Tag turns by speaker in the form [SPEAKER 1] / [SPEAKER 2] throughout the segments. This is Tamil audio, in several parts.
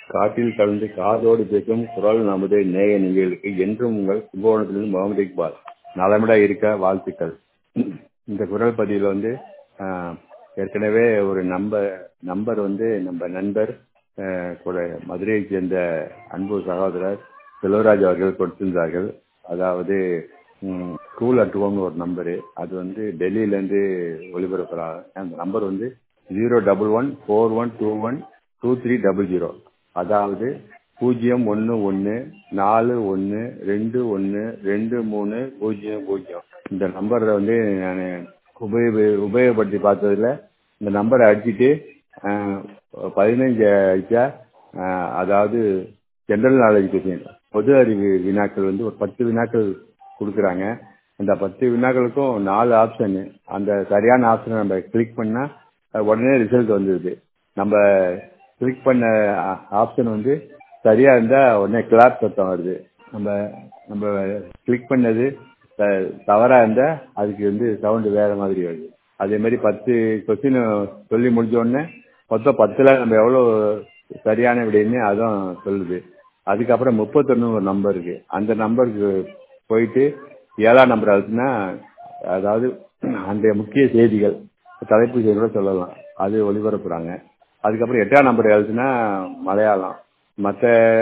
[SPEAKER 1] காற்றில் கலந்து காதோடு பேசும் குரல் நமது நேய நிலைகளுக்கு என்றும் உங்கள் கும்பகோணத்திலிருந்து முகமது இக்பால் நலமிட இருக்க வாழ்த்துக்கள் இந்த குரல் பதிவில் வந்து ஆஹ், ஏற்கனவே ஒரு நம்பர் நம்பர் வந்து நம்ம நண்பர் ஆஹ், கூட மதுரையைச் சேர்ந்த அன்பு சகோதரர் செல்வராஜ் அவர்கள் கொடுத்திருந்தார்கள் அதாவது ஸ்கூல் அட் ஹோம்னு ஒரு நம்பரு அது வந்து டெல்லியிலேருந்து ஒளிபரப்புறாங்க அந்த நம்பர் வந்து zero double one four one two one two three double zero அதாவது பூஜ்ஜியம் ஒன்று ஒன்று நாலு ஒன்று ரெண்டு ஒன்று ரெண்டு மூணு பூஜ்ஜியம் பூஜ்ஜியம் இந்த நம்பரை வந்து நான் உபயோக உபயோகப்படுத்தி பார்த்ததுல இந்த நம்பரை அடிச்சுட்டு ஆஹ், பதினஞ்சு அடிச்சா ஆஹ், அதாவது ஜென்ரல் நாலேஜ் கொஸ்டின் பொது அறிவு வினாக்கள் வந்து ஒரு பத்து வினாக்கள் கொடுக்குறாங்க அந்த பத்து வினாக்களுக்கும் நாலு ஆப்ஷன் அந்த சரியான ஆப்ஷனை நம்ம கிளிக் பண்ணா அஹ், உடனே ரிசல்ட் வந்துடுது நம்ம கிளிக் பண்ண ஆப்ஷன் வந்து சரியா இருந்தா உடனே கிளாப் சத்தம் வருது நம்ம நம்ம கிளிக் பண்ணது த- தவறா இருந்தா அதுக்கு வந்து சவுண்ட் வேற மாதிரி வருது அதே மாதிரி பத்து கொஸ்டின் சொல்லி முடிஞ்ச உடனே மொத்தம் பத்துல நம்ம எவ்வளவு சரியான விடைன்னு அதுவும் சொல்லுது அதுக்கப்புறம் முப்பத்தொன்னு ஒரு நம்பர் இருக்கு அந்த நம்பருக்கு போயிட்டு ஏழாம் நம்பர் அழுத்தினா அதாவது அந்த முக்கிய செய்திகள் தலைப்பு செய்தி கூட சொல்லலாம் அது ஒளிபரப்புறாங்க அதுக்கப்புறம் எட்டாம் நம்பர் எழுதுனா மலையாளம் மற்ற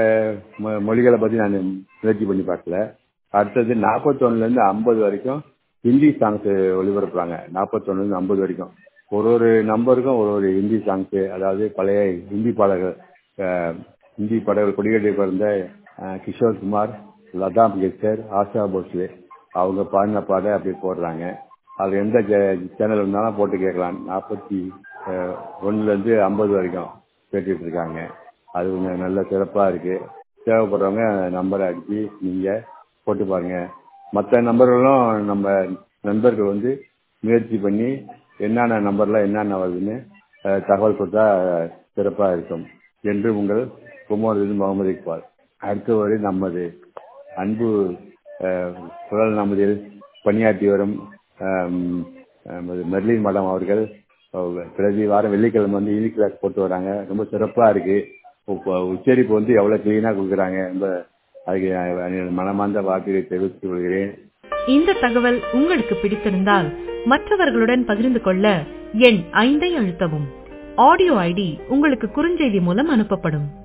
[SPEAKER 1] மொழிகளை பத்தி நான் முயற்சி பண்ணி பார்க்கல அடுத்தது நாற்பத்தொன்னுல இருந்து ஐம்பது வரைக்கும் ஹிந்தி சாங்ஸ் ஒளிபரப்புறாங்க நாற்பத்தொன்னுல இருந்து ஐம்பது வரைக்கும் ஒரு ஒரு நம்பருக்கும் ஒரு ஒரு ஹிந்தி சாங்ஸ் அதாவது பழைய ஹிந்தி பாடல்கள் அஹ், ஹிந்தி பாடல்கள் கொடிகட்டி பிறந்த அஹ், கிஷோர் குமார் லதா மங்கேஷ்கர் ஆஷா போஸ்லே அவங்க பாடின பாட அப்படி போடுறாங்க அது எந்த சேனல் இருந்தாலும் போட்டு கேட்கலாம் நாற்பத்தி ஒன்னுல இருந்து ஐம்பது வரைக்கும் கேட்டுட்டு இருக்காங்க அது கொஞ்சம் நல்ல சிறப்பா இருக்கு தேவைப்படுறவங்க நம்பரை அடிச்சு நீங்க போட்டு பாருங்க மற்ற நம்பர்களும் நம்ம நண்பர்கள் வந்து முயற்சி பண்ணி என்னென்ன நம்பர்ல என்னென்ன வருதுன்னு அஹ், தகவல் கொடுத்தா சிறப்பா இருக்கும் என்று உங்கள் குமார் முகமது இக்பால் அடுத்த வரை நமது அன்பு அஹ், குரல் நமதில் பணியாற்றி வரும் ஆம், நமது மெர்லின் மேடம் அவர்கள் அஹ், பிரதி வாரம் வெள்ளிக்கிழமை வந்து யூனிக் கிளாஸ் போட்டு வராங்க ரொம்ப சிறப்பா இருக்கு உப்ப- உச்சரிப்பு வந்து எவ்வளவு கிளீனா கொடுக்குறாங்க ரொம்ப அதுக்கு நான் மனமார்ந்த வாக்குகளை தெரிவித்துக் கொள்கிறேன்
[SPEAKER 2] இந்த தகவல் உங்களுக்கு பிடித்திருந்தால் மற்றவர்களுடன் பகிர்ந்து கொள்ள எண் ஐந்தை அழுத்தவும் ஆடியோ ஐடி உங்களுக்கு குறுஞ்செய்தி மூலம் அனுப்பப்படும்